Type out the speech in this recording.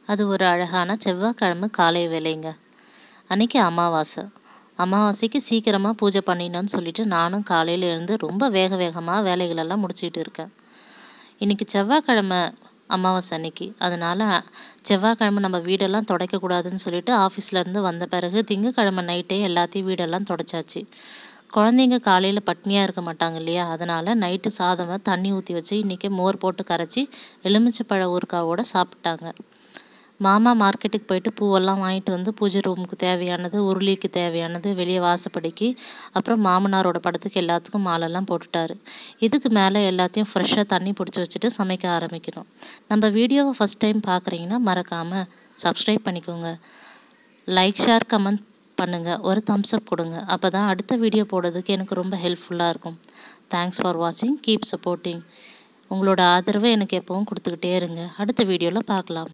அது ஒரு அழகான செவ்வாய்க்கிழமை காலை வேலைங்க அன்றைக்கி அமாவாசை அமாவாசைக்கு சீக்கிரமாக பூஜை பண்ணிடணும்னு சொல்லிட்டு நானும் காலையில் எழுந்து ரொம்ப வேக வேகமாக வேலைகளெல்லாம் முடிச்சுக்கிட்டு இருக்கேன் இன்றைக்கி செவ்வாய்க்கிழமை அமாவாசை அன்னைக்கு அதனால் செவ்வாய்க்கிழமை நம்ம வீடெல்லாம் துடைக்கக்கூடாதுன்னு சொல்லிட்டு ஆஃபீஸ்லேருந்து வந்த பிறகு திங்கக்கிழமை நைட்டே எல்லாத்தையும் வீடெல்லாம் துடைச்சாச்சு குழந்தைங்க காலையில் பட்னியாக இருக்க மாட்டாங்க இல்லையா அதனால் நைட்டு சாதமாக தண்ணி ஊற்றி வச்சு இன்றைக்கி மோர் போட்டு கரைச்சி எலுமிச்சப்பழ ஊறுகாவோடு சாப்பிட்டாங்க மாமா மார்க்கெட்டுக்கு போயிட்டு பூவெல்லாம் வாங்கிட்டு வந்து பூஜை ரூமுக்கு தேவையானது உருளிக்கு தேவையானது வெளியே வாசப்படிக்கு அப்புறம் மாமனாரோட படத்துக்கு எல்லாத்துக்கும் மாலெல்லாம் போட்டுட்டாரு இதுக்கு மேலே எல்லாத்தையும் ஃப்ரெஷ்ஷாக தண்ணி பிடிச்சி வச்சுட்டு சமைக்க ஆரம்பிக்கணும் நம்ம வீடியோவை ஃபஸ்ட் டைம் பார்க்குறீங்கன்னா மறக்காமல் சப்ஸ்கிரைப் பண்ணிக்கோங்க லைக் ஷேர் கமெண்ட் பண்ணுங்கள் ஒரு தம்ஸ் அப் கொடுங்க அப்போ தான் அடுத்த வீடியோ போடுறதுக்கு எனக்கு ரொம்ப ஹெல்ப்ஃபுல்லாக இருக்கும் தேங்க்ஸ் ஃபார் வாட்சிங் கீப் சப்போர்ட்டிங் உங்களோட ஆதரவை எனக்கு எப்போவும் கொடுத்துக்கிட்டே இருங்க அடுத்த வீடியோவில் பார்க்கலாம்